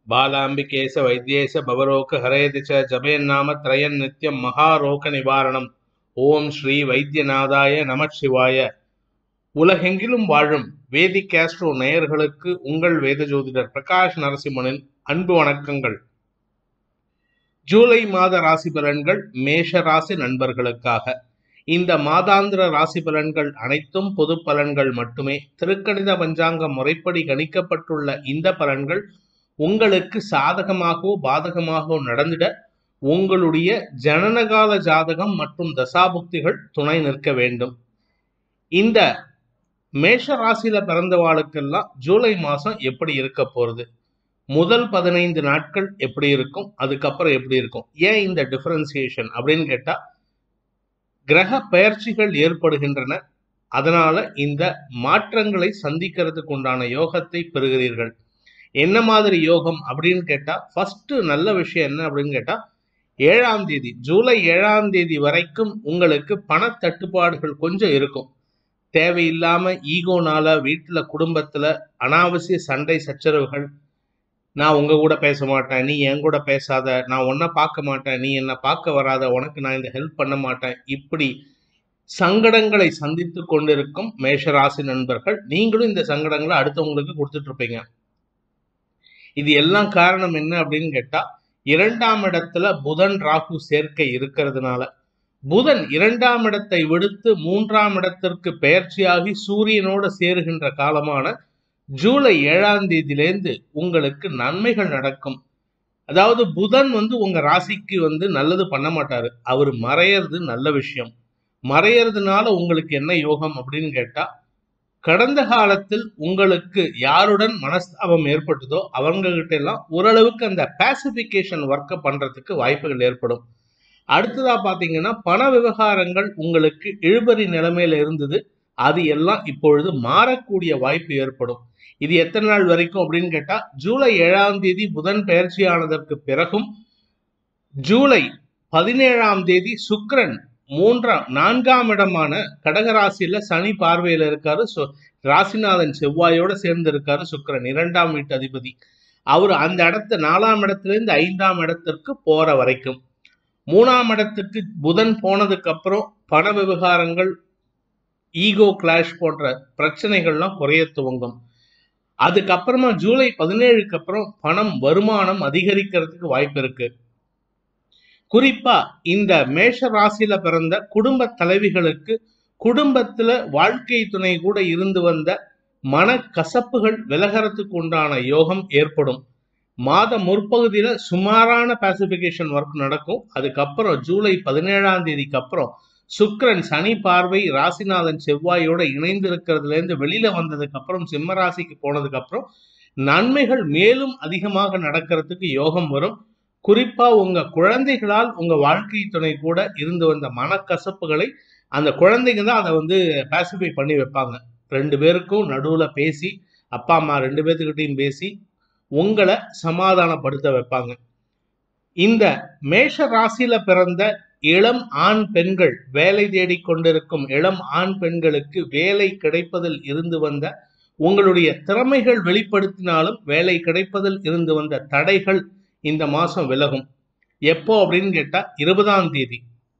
बालाम्बिकेश वैद्येश भवरोग हरेति च जपेन्नाम त्रयन् नित्यं महारोग நிவாரணம் ஓம் ஸ்ரீ வைத்தியநாதாய நம சிவாய உலகெங்கிலும் வாழும் வேதிக் கேஸ்ட்ரோ நேயர்களுக்கு உங்கள் வேத ஜோதிடர் பிரகாஷ் நரசிம்மனின் அன்பு வணக்கங்கள் ஜூலை மாத ராசி பலன்கள் மேஷ ராசி நண்பர்களுக்காக இந்த மாதாந்திர ராசி பலன்கள் அனைத்தும் பொது பலன்கள் மட்டுமே திருக்கணித பஞ்சாங்க முறைப்படி கணிக்கப்பட்டுள்ள இந்த பலன்கள் உங்களுக்கு சாதகமாகவோ பாதகமாகவோ நடந்திட உங்களுடைய ஜனனகால ஜாதகம் மற்றும் தசாபுக்திகள் துணை நிற்க வேண்டும் இந்த மேஷ ராசியில பிறந்தவாளுக்கெல்லாம் ஜூலை மாசம் எப்படி இருக்க போறது முதல் பதினைந்து நாட்கள் எப்படி இருக்கும் அதுக்கப்புறம் எப்படி இருக்கும் ஏன் இந்த டிஃபரன்சியேஷன் அப்படின்னு கேட்டா கிரக பெயர்ச்சிகள் ஏற்படுகின்றன அதனால இந்த மாற்றங்களை சந்திக்கிறதுக்கு உண்டான யோகத்தை பெறுகிறீர்கள் என்ன மாதிரி யோகம் அப்படின்னு கேட்டா ஃபர்ஸ்ட் நல்ல விஷயம் என்ன அப்படின்னு கேட்டா ஏழாம் தேதி ஜூலை ஏழாம் தேதி வரைக்கும் உங்களுக்கு பண தட்டுப்பாடுகள் கொஞ்சம் இருக்கும் தேவையில்லாம ஈகோனால வீட்டுல குடும்பத்துல அனாவசிய சண்டை சச்சரவுகள் நான் உங்க கூட பேச மாட்டேன் நீ என் கூட பேசாத நான் உன்னை பார்க்க மாட்டேன் நீ என்னை பார்க்க வராத உனக்கு நான் இந்த ஹெல்ப் பண்ண மாட்டேன் இப்படி சங்கடங்களை சந்தித்து கொண்டிருக்கும் மேஷராசி நண்பர்கள் நீங்களும் இந்த சங்கடங்களை அடுத்தவங்களுக்கு கொடுத்துட்டு இருப்பீங்க இது எல்லாம் காரணம் என்ன அப்படின்னு கேட்டா இரண்டாம் இடத்துல புதன் ராகு சேர்க்கை இருக்கிறதுனால புதன் இரண்டாம் இடத்தை விடுத்து மூன்றாம் இடத்திற்கு பெயர்ச்சியாகி சூரியனோட சேருகின்ற காலமான ஜூலை ஏழாம் தேதியிலேருந்து உங்களுக்கு நன்மைகள் நடக்கும் அதாவது புதன் வந்து உங்க ராசிக்கு வந்து நல்லது பண்ண மாட்டாரு அவர் மறையறது நல்ல விஷயம் மறையறதுனால உங்களுக்கு என்ன யோகம் அப்படின்னு கேட்டா கடந்த காலத்தில் உங்களுக்கு யாருடன் மனஸ்தாபம் ஏற்பட்டதோ அவங்க கிட்ட எல்லாம் ஓரளவுக்கு அந்த பாசிபிகேஷன் ஒர்க்கை பண்றதுக்கு வாய்ப்புகள் ஏற்படும் அடுத்ததா பாத்தீங்கன்னா பண விவகாரங்கள் உங்களுக்கு இழுபறி நிலைமையில இருந்தது அது எல்லாம் இப்பொழுது மாறக்கூடிய வாய்ப்பு ஏற்படும் இது எத்தனை நாள் வரைக்கும் அப்படின்னு கேட்டா ஜூலை ஏழாம் தேதி புதன் பயிற்சியானதற்கு பிறகும் ஜூலை பதினேழாம் தேதி சுக்கிரன் மூன்றாம் நான்காம் இடமான கடகராசியில சனி பார்வையில இருக்காரு ராசிநாதன் செவ்வாயோட சேர்ந்து இருக்காரு சுக்கிரன் இரண்டாம் வீட்டு அதிபதி அவர் அந்த இடத்த நாலாம் இடத்துல இருந்து ஐந்தாம் இடத்திற்கு போற வரைக்கும் மூணாம் இடத்துக்கு புதன் போனதுக்கு அப்புறம் பண விவகாரங்கள் ஈகோ கிளாஷ் போன்ற பிரச்சனைகள்லாம் குறைய துவங்கும் அதுக்கப்புறமா ஜூலை பதினேழுக்கு அப்புறம் பணம் வருமானம் அதிகரிக்கிறதுக்கு வாய்ப்பு இருக்கு குறிப்பா இந்த மேஷ ராசியில பிறந்த குடும்ப தலைவிகளுக்கு குடும்பத்துல வாழ்க்கை துணை கூட இருந்து வந்த மன கசப்புகள் விலகறதுக்கு உண்டான யோகம் ஏற்படும் மாத முற்பகுதியில சுமாரான பாசிபிகேஷன் ஒர்க் நடக்கும் அதுக்கப்புறம் ஜூலை பதினேழாம் தேதிக்கு அப்புறம் சுக்ரன் சனி பார்வை ராசிநாதன் செவ்வாயோட இணைந்து இருக்கிறதுல இருந்து வெளியில வந்ததுக்கு அப்புறம் சிம்ம ராசிக்கு போனதுக்கு அப்புறம் நன்மைகள் மேலும் அதிகமாக நடக்கிறதுக்கு யோகம் வரும் குறிப்பா உங்க குழந்தைகளால் உங்க வாழ்க்கை துணை கூட இருந்து வந்த மனக்கசப்புகளை அந்த குழந்தைங்க தான் அதை வந்து பாசிஃபை பண்ணி வைப்பாங்க ரெண்டு பேருக்கும் நடுவுல பேசி அப்பா அம்மா ரெண்டு பேர்த்துக்கிட்டையும் பேசி உங்களை சமாதானப்படுத்த வைப்பாங்க இந்த மேஷ ராசியில பிறந்த இளம் ஆண் பெண்கள் வேலை தேடி கொண்டிருக்கும் இளம் ஆண் பெண்களுக்கு வேலை கிடைப்பதில் இருந்து வந்த உங்களுடைய திறமைகள் வெளிப்படுத்தினாலும் வேலை கிடைப்பதில் இருந்து வந்த தடைகள் இந்த மாசம் விலகும் எப்போ அப்படின்னு கேட்டா இருபதாம் தேதி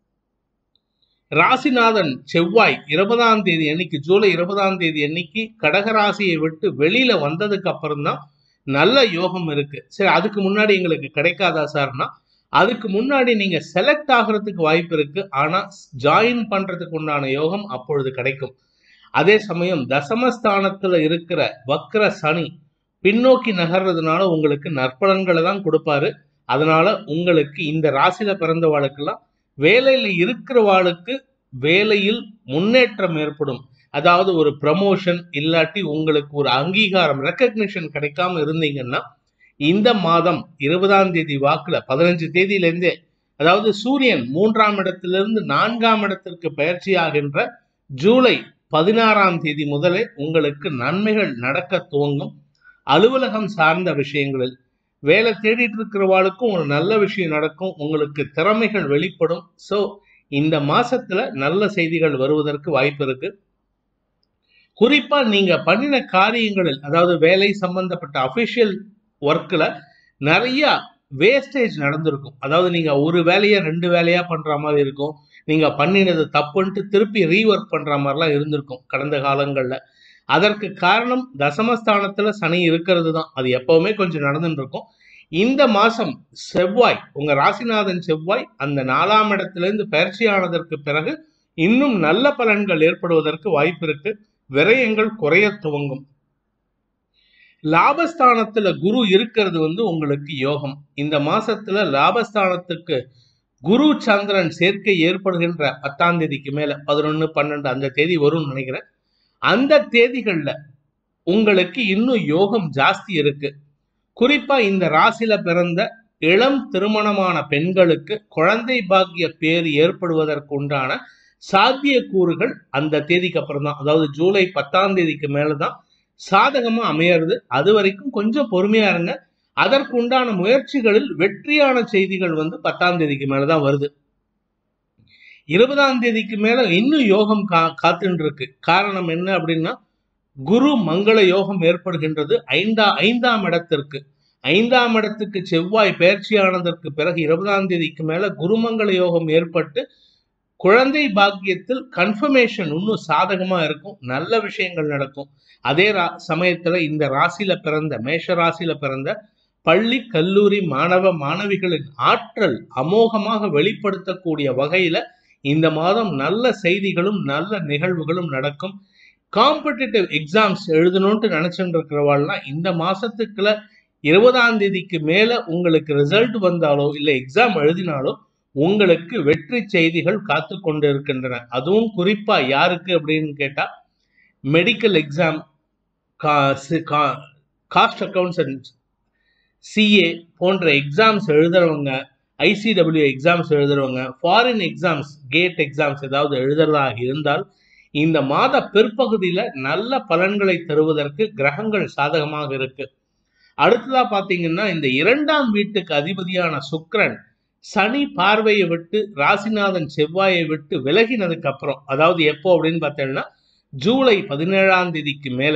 ராசிநாதன் செவ்வாய் இருபதாம் தேதி அன்னைக்கு ஜூலை இருபதாம் தேதி அன்னைக்கு கடகராசியை விட்டு வெளியில வந்ததுக்கு அப்புறம் தான் நல்ல யோகம் இருக்கு சரி அதுக்கு முன்னாடி எங்களுக்கு கிடைக்காதா சார்னா அதுக்கு முன்னாடி நீங்க செலக்ட் ஆகிறதுக்கு வாய்ப்பு இருக்கு ஆனா ஜாயின் பண்றதுக்கு உண்டான யோகம் அப்பொழுது கிடைக்கும் அதே சமயம் தசமஸ்தானத்துல இருக்கிற வக்ர சனி பின்னோக்கி நகர்றதுனால உங்களுக்கு நற்பலன்களை தான் கொடுப்பாரு அதனால உங்களுக்கு இந்த ராசியில பிறந்தவாளுக்கெல்லாம் வேலையில இருக்கிறவாளுக்கு வேலையில் முன்னேற்றம் ஏற்படும் அதாவது ஒரு ப்ரமோஷன் இல்லாட்டி உங்களுக்கு ஒரு அங்கீகாரம் ரெக்கக்னிஷன் கிடைக்காம இருந்தீங்கன்னா இந்த மாதம் இருபதாம் தேதி வாக்குல பதினஞ்சு தேதியிலேருந்தே அதாவது சூரியன் மூன்றாம் இடத்திலிருந்து நான்காம் இடத்திற்கு பயிற்சி ஆகின்ற ஜூலை பதினாறாம் தேதி முதலே உங்களுக்கு நன்மைகள் நடக்க துவங்கும் அலுவலகம் சார்ந்த விஷயங்களில் வேலை தேடிட்டு இருக்கிறவாளுக்கும் ஒரு நல்ல விஷயம் நடக்கும் உங்களுக்கு திறமைகள் வெளிப்படும் ஸோ இந்த மாசத்துல நல்ல செய்திகள் வருவதற்கு வாய்ப்பு இருக்கு குறிப்பா நீங்க பண்ணின காரியங்களில் அதாவது வேலை சம்பந்தப்பட்ட அபிஷியல் ஒர்க்ல நிறைய வேஸ்டேஜ் நடந்திருக்கும் அதாவது நீங்க ஒரு வேலையை ரெண்டு வேலையா பண்ற மாதிரி இருக்கும் நீங்க பண்ணினது தப்புன்ட்டு திருப்பி ரீஒர்க் பண்ற மாதிரிலாம் இருந்திருக்கும் கடந்த காலங்கள்ல அதற்கு காரணம் தசமஸ்தானத்துல சனி இருக்கிறது தான் அது எப்பவுமே கொஞ்சம் நடந்துட்டு இருக்கும் இந்த மாசம் செவ்வாய் உங்க ராசிநாதன் செவ்வாய் அந்த நாலாம் இடத்திலிருந்து பயிற்சியானதற்கு பிறகு இன்னும் நல்ல பலன்கள் ஏற்படுவதற்கு வாய்ப்பு இருக்கு விரயங்கள் குறைய துவங்கும் லாபஸ்தானத்துல குரு இருக்கிறது வந்து உங்களுக்கு யோகம் இந்த மாசத்துல லாபஸ்தானத்துக்கு குரு சந்திரன் சேர்க்கை ஏற்படுகின்ற பத்தாம் தேதிக்கு மேல பதினொன்னு பன்னெண்டு அந்த தேதி வரும்னு நினைக்கிறேன் அந்த தேதிகள்ல உங்களுக்கு இன்னும் யோகம் ஜாஸ்தி இருக்கு குறிப்பா இந்த ராசியில பிறந்த இளம் திருமணமான பெண்களுக்கு குழந்தை பாக்கிய பேர் ஏற்படுவதற்கு உண்டான சாத்தியக்கூறுகள் அந்த தேதிக்கு அப்புறம் தான் அதாவது ஜூலை பத்தாம் தேதிக்கு மேலதான் சாதகமா அமையறது அது வரைக்கும் கொஞ்சம் பொறுமையா இருங்க அதற்கு உண்டான முயற்சிகளில் வெற்றியான செய்திகள் வந்து பத்தாம் தேதிக்கு மேலதான் வருது இருபதாம் தேதிக்கு மேல இன்னும் யோகம் கா காத்துட்டு இருக்கு காரணம் என்ன அப்படின்னா குரு மங்கள யோகம் ஏற்படுகின்றது ஐந்தா ஐந்தாம் இடத்திற்கு ஐந்தாம் இடத்துக்கு செவ்வாய் பயிற்சியானதற்கு பிறகு இருபதாம் தேதிக்கு மேல குருமங்கள யோகம் ஏற்பட்டு குழந்தை பாக்கியத்தில் கன்ஃபர்மேஷன் இன்னும் சாதகமா இருக்கும் நல்ல விஷயங்கள் நடக்கும் அதே ரா சமயத்துல இந்த ராசியில பிறந்த மேஷ ராசியில பிறந்த பள்ளி கல்லூரி மாணவ மாணவிகளின் ஆற்றல் அமோகமாக வெளிப்படுத்தக்கூடிய வகையில இந்த மாதம் நல்ல செய்திகளும் நல்ல நிகழ்வுகளும் நடக்கும் காம்படிட்டிவ் எக்ஸாம்ஸ் எழுதணும்ட்டு நினைச்சுட்டு இருக்கிறவாள்லாம் இந்த மாசத்துக்குள்ள இருபதாம் தேதிக்கு மேல உங்களுக்கு ரிசல்ட் வந்தாலோ இல்லை எக்ஸாம் எழுதினாலோ உங்களுக்கு வெற்றி செய்திகள் காத்து கொண்டு இருக்கின்றன அதுவும் குறிப்பா யாருக்கு அப்படின்னு கேட்டா medical exam cost accounts and CA போன்ற எக்ஸாம்ஸ் எழுதுறவங்க ஐசிடபிள்யூ எக்ஸாம்ஸ் எழுதுறவங்க ஃபாரின் எக்ஸாம்ஸ் கேட் எக்ஸாம்ஸ் ஏதாவது எழுதுறதா இருந்தால் இந்த மாத பிற்பகுதியில நல்ல பலன்களை தருவதற்கு கிரகங்கள் சாதகமாக இருக்கு அடுத்ததா பாத்தீங்கன்னா இந்த இரண்டாம் வீட்டுக்கு அதிபதியான சுக்கிரன் சனி பார்வையை விட்டு ராசிநாதன் செவ்வாயை விட்டு விலகினதுக்கு அப்புறம் அதாவது எப்போ அப்படின்னு பார்த்தீங்கன்னா ஜூலை பதினேழாம் தேதிக்கு மேல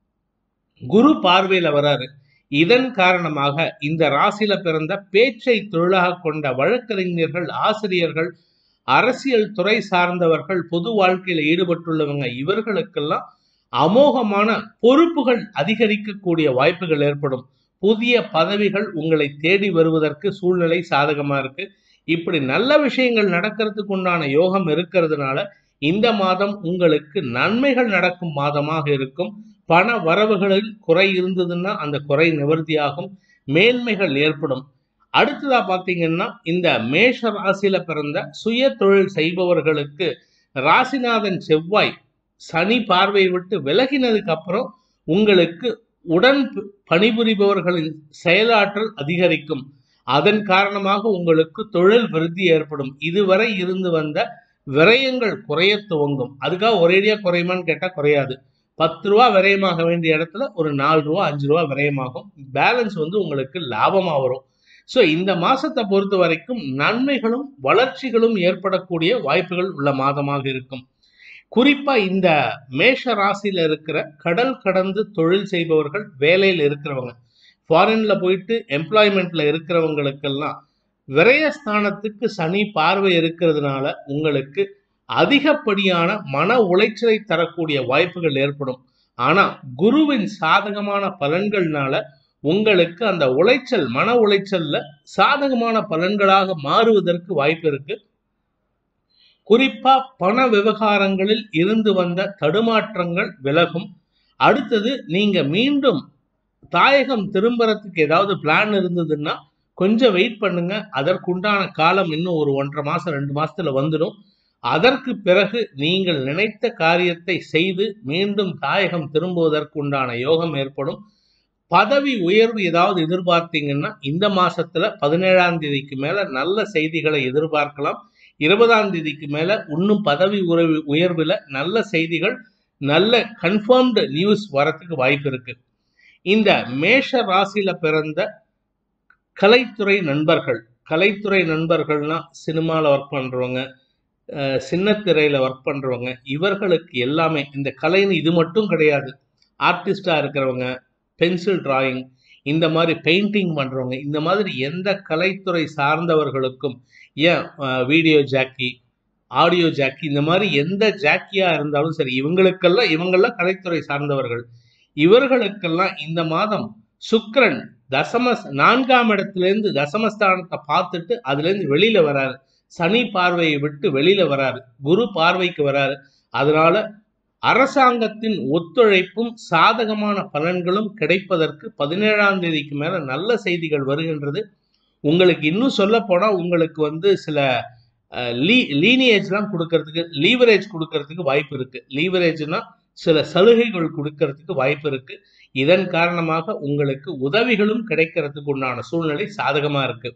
குரு பார்வையில வராரு இதன் காரணமாக இந்த ராசியில பிறந்த பேச்சை தொழிலாக கொண்ட வழக்கறிஞர்கள் ஆசிரியர்கள் அரசியல் துறை சார்ந்தவர்கள் பொது வாழ்க்கையில ஈடுபட்டுள்ளவங்க இவர்களுக்கெல்லாம் அமோகமான பொறுப்புகள் அதிகரிக்கக்கூடிய வாய்ப்புகள் ஏற்படும் புதிய பதவிகள் உங்களை தேடி வருவதற்கு சூழ்நிலை சாதகமா இருக்கு இப்படி நல்ல விஷயங்கள் நடக்கிறதுக்கு உண்டான யோகம் இருக்கிறதுனால இந்த மாதம் உங்களுக்கு நன்மைகள் நடக்கும் மாதமாக இருக்கும் பண வரவுகளில் குறை இருந்ததுன்னா அந்த குறை நிவர்த்தியாகும் மேன்மைகள் ஏற்படும் அடுத்ததா பாத்தீங்கன்னா இந்த மேஷ ராசியில பிறந்த சுய தொழில் செய்பவர்களுக்கு ராசிநாதன் செவ்வாய் சனி பார்வை விட்டு விலகினதுக்கு அப்புறம் உங்களுக்கு உடன் பணிபுரிபவர்களின் செயலாற்றல் அதிகரிக்கும் அதன் காரணமாக உங்களுக்கு தொழில் விருத்தி ஏற்படும் இதுவரை இருந்து வந்த விரயங்கள் குறைய துவங்கும் அதுக்காக ஒரேடியா குறையுமான்னு கேட்டா குறையாது பத்து ரூபா விரயமாக வேண்டிய இடத்துல ஒரு நாலு ரூபா அஞ்சு ரூபா விரயமாகும் பேலன்ஸ் வந்து உங்களுக்கு லாபமா வரும் ஸோ இந்த மாசத்தை பொறுத்த வரைக்கும் நன்மைகளும் வளர்ச்சிகளும் ஏற்படக்கூடிய வாய்ப்புகள் உள்ள மாதமாக இருக்கும் குறிப்பா இந்த மேஷ ராசியில இருக்கிற கடல் கடந்து தொழில் செய்பவர்கள் வேலையில் இருக்கிறவங்க ஃபாரின்ல போயிட்டு எம்ப்ளாய்மெண்ட்ல இருக்கிறவங்களுக்கெல்லாம் விரயஸ்தானத்துக்கு சனி பார்வை இருக்கிறதுனால உங்களுக்கு அதிகப்படியான மன உளைச்சலை தரக்கூடிய வாய்ப்புகள் ஏற்படும் ஆனா குருவின் சாதகமான பலன்கள்னால உங்களுக்கு அந்த உளைச்சல் மன உளைச்சல்ல சாதகமான பலன்களாக மாறுவதற்கு வாய்ப்பு இருக்கு குறிப்பா பண விவகாரங்களில் இருந்து வந்த தடுமாற்றங்கள் விலகும் அடுத்தது நீங்க மீண்டும் தாயகம் திரும்புறதுக்கு ஏதாவது பிளான் இருந்ததுன்னா கொஞ்சம் வெயிட் பண்ணுங்க அதற்குண்டான காலம் இன்னும் ஒரு ஒன்றரை மாசம் ரெண்டு மாசத்துல வந்துடும் அதற்கு பிறகு நீங்கள் நினைத்த காரியத்தை செய்து மீண்டும் தாயகம் திரும்புவதற்கு உண்டான யோகம் ஏற்படும் பதவி உயர்வு ஏதாவது எதிர்பார்த்தீங்கன்னா இந்த மாசத்துல பதினேழாம் தேதிக்கு மேல நல்ல செய்திகளை எதிர்பார்க்கலாம் இருபதாம் தேதிக்கு மேல இன்னும் பதவி உறவு உயர்வுல நல்ல செய்திகள் நல்ல கன்ஃபார்ம்டு நியூஸ் வரத்துக்கு வாய்ப்பு இருக்கு இந்த மேஷ ராசியில பிறந்த கலைத்துறை நண்பர்கள் கலைத்துறை நண்பர்கள்னா சினிமாவில் ஒர்க் பண்றவங்க சின்ன திரையில ஒர்க் பண்றவங்க இவர்களுக்கு எல்லாமே இந்த கலைன்னு இது மட்டும் கிடையாது ஆர்டிஸ்டா இருக்கிறவங்க பென்சில் டிராயிங் இந்த மாதிரி பெயிண்டிங் பண்றவங்க இந்த மாதிரி எந்த கலைத்துறை சார்ந்தவர்களுக்கும் ஏன் வீடியோ ஜாக்கி ஆடியோ ஜாக்கி இந்த மாதிரி எந்த ஜாக்கியா இருந்தாலும் சரி இவங்களுக்கெல்லாம் இவங்கெல்லாம் கலைத்துறை சார்ந்தவர்கள் இவர்களுக்கெல்லாம் இந்த மாதம் சுக்கிரன் தசம நான்காம் இடத்திலிருந்து தசமஸ்தானத்தை பார்த்துட்டு அதுல இருந்து வெளியில வராரு சனி பார்வையை விட்டு வெளியில வராரு குரு பார்வைக்கு வராரு அதனால அரசாங்கத்தின் ஒத்துழைப்பும் சாதகமான பலன்களும் கிடைப்பதற்கு பதினேழாம் தேதிக்கு மேல நல்ல செய்திகள் வருகின்றது உங்களுக்கு இன்னும் சொல்ல போனா உங்களுக்கு வந்து சில லீ லீனியேஜ்லாம் கொடுக்கறதுக்கு லீவரேஜ் கொடுக்கறதுக்கு வாய்ப்பு இருக்கு லீவரேஜ்னா சில சலுகைகள் கொடுக்கறதுக்கு வாய்ப்பு இருக்கு இதன் காரணமாக உங்களுக்கு உதவிகளும் கிடைக்கிறதுக்கு உண்டான சூழ்நிலை சாதகமா இருக்கு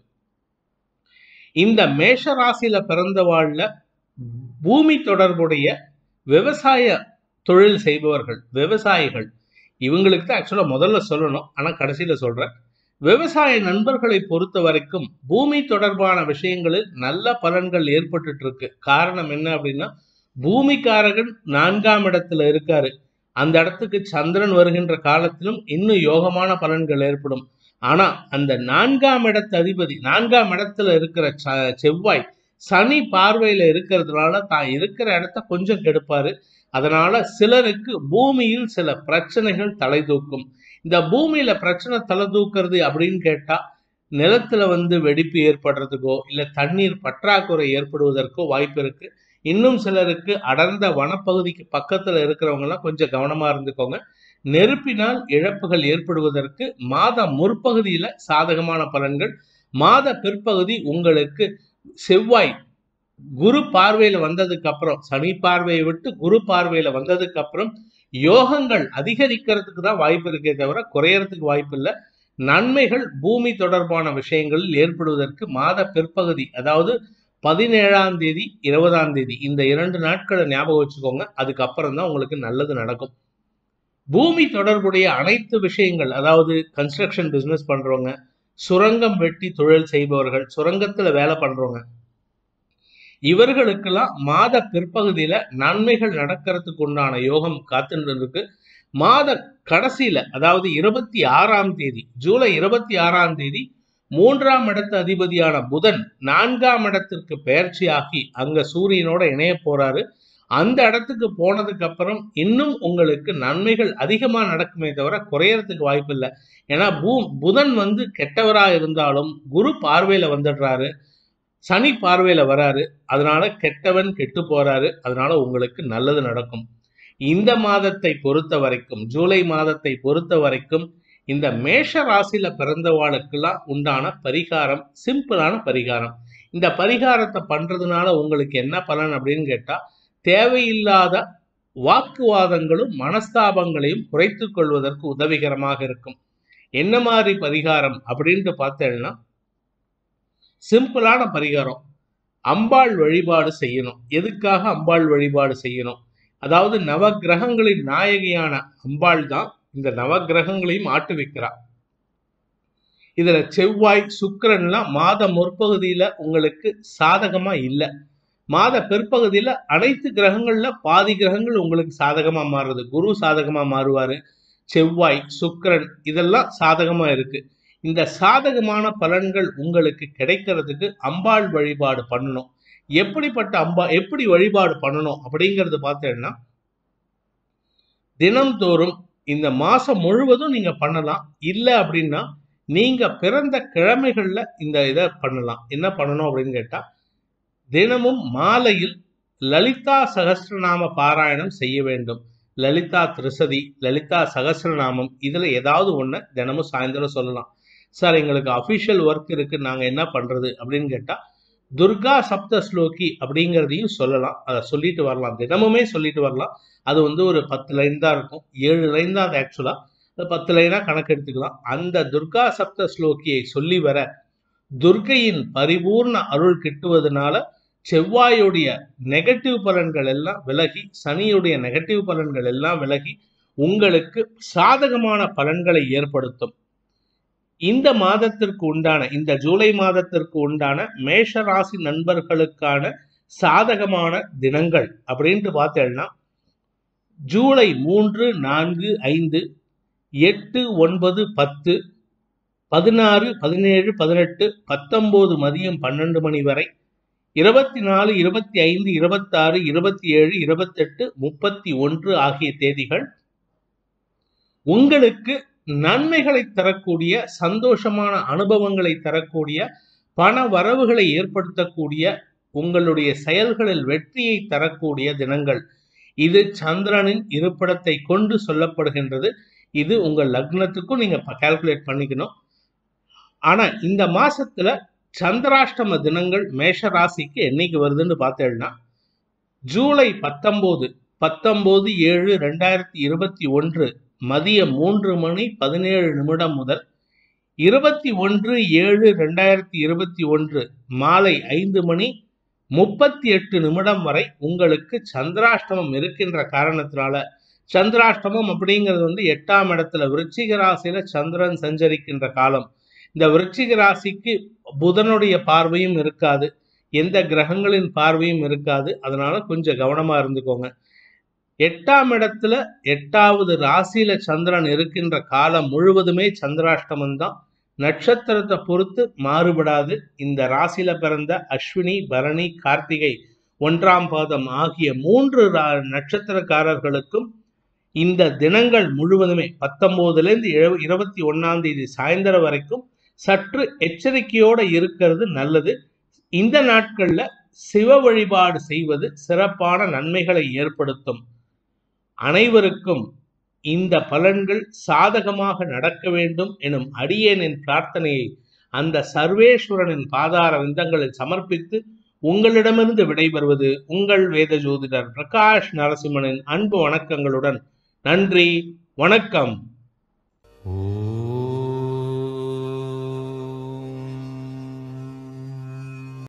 இந்த மேஷ ராசியில பிறந்த வாழ்ல பூமி தொடர்புடைய விவசாய தொழில் செய்பவர்கள் விவசாயிகள் இவங்களுக்கு தான் ஆக்சுவலா முதல்ல சொல்லணும் ஆனா கடைசியில சொல்றேன் விவசாய நண்பர்களை பொறுத்த வரைக்கும் பூமி தொடர்பான விஷயங்களில் நல்ல பலன்கள் ஏற்பட்டுட்டு இருக்கு காரணம் என்ன அப்படின்னா பூமிக்காரகன் நான்காம் இடத்துல இருக்காரு அந்த இடத்துக்கு சந்திரன் வருகின்ற காலத்திலும் இன்னும் யோகமான பலன்கள் ஏற்படும் ஆனா அந்த நான்காம் இடத்து அதிபதி நான்காம் இடத்துல இருக்கிற ச- செவ்வாய் சனி பார்வையில இருக்கிறதுனால தான் இருக்கிற இடத்த கொஞ்சம் கெடுப்பாரு அதனால சிலருக்கு பூமியில் சில பிரச்சனைகள் தலை தூக்கும் இந்த பூமியில பிரச்சனை தலை தூக்குறது அப்படின்னு கேட்டா நிலத்துல வந்து வெடிப்பு ஏற்படுறதுக்கோ இல்ல தண்ணீர் பற்றாக்குறை ஏற்படுவதற்கோ வாய்ப்பு இருக்கு இன்னும் சிலருக்கு அடர்ந்த வனப்பகுதிக்கு பக்கத்துல இருக்கிறவங்க எல்லாம் கொஞ்சம் கவனமா இருந்துக்கோங்க நெருப்பினால் இழப்புகள் ஏற்படுவதற்கு மாத முற்பகுதியில சாதகமான பலன்கள் மாத பிற்பகுதி உங்களுக்கு செவ்வாய் குரு பார்வையில வந்ததுக்கு அப்புறம் சனி பார்வையை விட்டு குரு பார்வையில வந்ததுக்கு அப்புறம் யோகங்கள் அதிகரிக்கிறதுக்கு தான் வாய்ப்பு இருக்கே தவிர குறையறதுக்கு வாய்ப்பு இல்லை நன்மைகள் பூமி தொடர்பான விஷயங்களில் ஏற்படுவதற்கு மாத பிற்பகுதி அதாவது பதினேழாம் தேதி இருபதாம் தேதி இந்த இரண்டு நாட்களை ஞாபகம் வச்சுக்கோங்க அதுக்கப்புறம் தான் உங்களுக்கு நல்லது நடக்கும் பூமி தொடர்புடைய அனைத்து விஷயங்கள் அதாவது கன்ஸ்ட்ரக்ஷன் பிசினஸ் பண்றவங்க சுரங்கம் வெட்டி தொழில் செய்பவர்கள் சுரங்கத்துல வேலை பண்றவங்க இவர்களுக்கெல்லாம் மாத பிற்பகுதியில நன்மைகள் நடக்கிறதுக்கு உண்டான யோகம் காத்துட்டு இருக்கு மாத கடைசியில அதாவது இருபத்தி ஆறாம் தேதி ஜூலை இருபத்தி ஆறாம் தேதி மூன்றாம் இடத்து அதிபதியான புதன் நான்காம் இடத்திற்கு பெயர்ச்சியாகி அங்க சூரியனோட இணைய போறாரு அந்த இடத்துக்கு போனதுக்கு அப்புறம் இன்னும் உங்களுக்கு நன்மைகள் அதிகமா நடக்குமே தவிர குறையறதுக்கு வாய்ப்பு இல்லை ஏன்னா பூ புதன் வந்து கெட்டவரா இருந்தாலும் குரு பார்வையில வந்துடுறாரு சனி பார்வையில வராரு அதனால கெட்டவன் கெட்டு போறாரு அதனால உங்களுக்கு நல்லது நடக்கும் இந்த மாதத்தை பொறுத்த வரைக்கும் ஜூலை மாதத்தை பொறுத்த வரைக்கும் இந்த மேஷ ராசியில பிறந்தவாளுக்கெல்லாம் உண்டான பரிகாரம் சிம்பிளான பரிகாரம் இந்த பரிகாரத்தை பண்றதுனால உங்களுக்கு என்ன பலன் அப்படின்னு கேட்டா தேவையில்லாத வாக்குவாதங்களும் மனஸ்தாபங்களையும் குறைத்துக் கொள்வதற்கு உதவிகரமாக இருக்கும் என்ன மாதிரி பரிகாரம் அப்படின்ட்டு பார்த்தேன்னா சிம்பிளான பரிகாரம் அம்பாள் வழிபாடு செய்யணும் எதுக்காக அம்பாள் வழிபாடு செய்யணும் அதாவது நவக்கிரகங்களின் நாயகியான அம்பாள் தான் இந்த நவக்கிரகங்களையும் ஆட்டு வைக்கிறா இதுல செவ்வாய் சுக்கிரன்லாம் மாத முற்பகுதியில உங்களுக்கு சாதகமா இல்லை மாத பிற்பகுதியில அனைத்து கிரகங்கள்ல பாதி கிரகங்கள் உங்களுக்கு சாதகமா மாறுறது குரு சாதகமா மாறுவாரு செவ்வாய் சுக்கிரன் இதெல்லாம் சாதகமா இருக்கு இந்த சாதகமான பலன்கள் உங்களுக்கு கிடைக்கிறதுக்கு அம்பாள் வழிபாடு பண்ணணும் எப்படிப்பட்ட அம்பா எப்படி வழிபாடு பண்ணணும் அப்படிங்கறது பார்த்தேன்னா தினம்தோறும் இந்த மாசம் முழுவதும் நீங்க பண்ணலாம் இல்லை அப்படின்னா நீங்க பிறந்த கிழமைகள்ல இந்த இதை பண்ணலாம் என்ன பண்ணணும் அப்படின்னு கேட்டா தினமும் மாலையில் லலிதா சகஸ்ரநாம பாராயணம் செய்ய வேண்டும் லலிதா திரிசதி லலிதா சகஸ்ரநாமம் இதுல ஏதாவது ஒண்ணு தினமும் சாயந்தரம் சொல்லலாம் சார் எங்களுக்கு அஃபிஷியல் ஒர்க் இருக்கு நாங்க என்ன பண்றது அப்படின்னு கேட்டா துர்கா சப்த ஸ்லோகி அப்படிங்கிறதையும் சொல்லலாம் அதை சொல்லிட்டு வரலாம் தினமுமே சொல்லிட்டு வரலாம் அது வந்து ஒரு பத்து லைன் தான் இருக்கும் ஏழு லைன் தான் அது ஆக்சுவலா பத்து லைனா கணக்கு எடுத்துக்கலாம் அந்த துர்கா சப்த ஸ்லோகியை சொல்லி வர துர்கையின் பரிபூர்ண அருள் கிட்டுவதனால செவ்வாயுடைய நெகட்டிவ் பலன்கள் எல்லாம் விலகி சனியுடைய நெகட்டிவ் பலன்கள் எல்லாம் விலகி உங்களுக்கு சாதகமான பலன்களை ஏற்படுத்தும் இந்த மாதத்திற்கு உண்டான இந்த ஜூலை மாதத்திற்கு உண்டான மேஷ ராசி நண்பர்களுக்கான சாதகமான தினங்கள் அப்படின்ட்டு பார்த்தேன்னா ஜூலை மூன்று நான்கு ஐந்து எட்டு ஒன்பது பத்து பதினாறு பதினேழு பதினெட்டு பத்தொன்பது மதியம் பன்னெண்டு மணி வரை இருபத்தி நாலு இருபத்தி ஐந்து இருபத்தாறு இருபத்தி ஏழு இருபத்தெட்டு முப்பத்தி ஒன்று ஆகிய தேதிகள் உங்களுக்கு நன்மைகளை தரக்கூடிய சந்தோஷமான அனுபவங்களை தரக்கூடிய பண வரவுகளை ஏற்படுத்தக்கூடிய உங்களுடைய செயல்களில் வெற்றியை தரக்கூடிய தினங்கள் இது சந்திரனின் இருப்பிடத்தை கொண்டு சொல்லப்படுகின்றது இது உங்க லக்னத்துக்கும் நீங்க கால்குலேட் பண்ணிக்கணும் ஆனா இந்த மாசத்துல சந்திராஷ்டம தினங்கள் மேஷ ராசிக்கு என்னைக்கு வருதுன்னு பார்த்தேன்னா ஜூலை பத்தொன்பது பத்தொன்பது ஏழு ரெண்டாயிரத்தி இருபத்தி ஒன்று மதியம் மூன்று மணி பதினேழு நிமிடம் முதல் இருபத்தி ஒன்று ஏழு ரெண்டாயிரத்தி இருபத்தி ஒன்று மாலை ஐந்து மணி முப்பத்தி எட்டு நிமிடம் வரை உங்களுக்கு சந்திராஷ்டமம் இருக்கின்ற காரணத்தினால சந்திராஷ்டமம் அப்படிங்கிறது வந்து எட்டாம் இடத்துல விருச்சிக ராசியில சந்திரன் சஞ்சரிக்கின்ற காலம் இந்த விருச்சிக ராசிக்கு புதனுடைய பார்வையும் இருக்காது எந்த கிரகங்களின் பார்வையும் இருக்காது அதனால கொஞ்சம் கவனமா இருந்துக்கோங்க எட்டாம் இடத்துல எட்டாவது ராசியில சந்திரன் இருக்கின்ற காலம் முழுவதுமே சந்திராஷ்டமம் தான் நட்சத்திரத்தை பொறுத்து மாறுபடாது இந்த ராசியில பிறந்த அஸ்வினி பரணி கார்த்திகை ஒன்றாம் பாதம் ஆகிய மூன்று நட்சத்திரக்காரர்களுக்கும் இந்த தினங்கள் முழுவதுமே பத்தொன்பதுல இருந்து இருபத்தி ஒன்னாம் தேதி சாயந்தரம் வரைக்கும் சற்று எச்சரிக்கையோட இருக்கிறது நல்லது இந்த நாட்கள்ல சிவ வழிபாடு செய்வது சிறப்பான நன்மைகளை ஏற்படுத்தும் அனைவருக்கும் இந்த பலன்கள் சாதகமாக நடக்க வேண்டும் எனும் அடியேனின் பிரார்த்தனையை அந்த சர்வேஸ்வரனின் பாதார விந்தங்களில் சமர்ப்பித்து உங்களிடமிருந்து விடைபெறுவது உங்கள் வேத ஜோதிடர் பிரகாஷ் நரசிம்மனின் அன்பு வணக்கங்களுடன் நன்றி வணக்கம்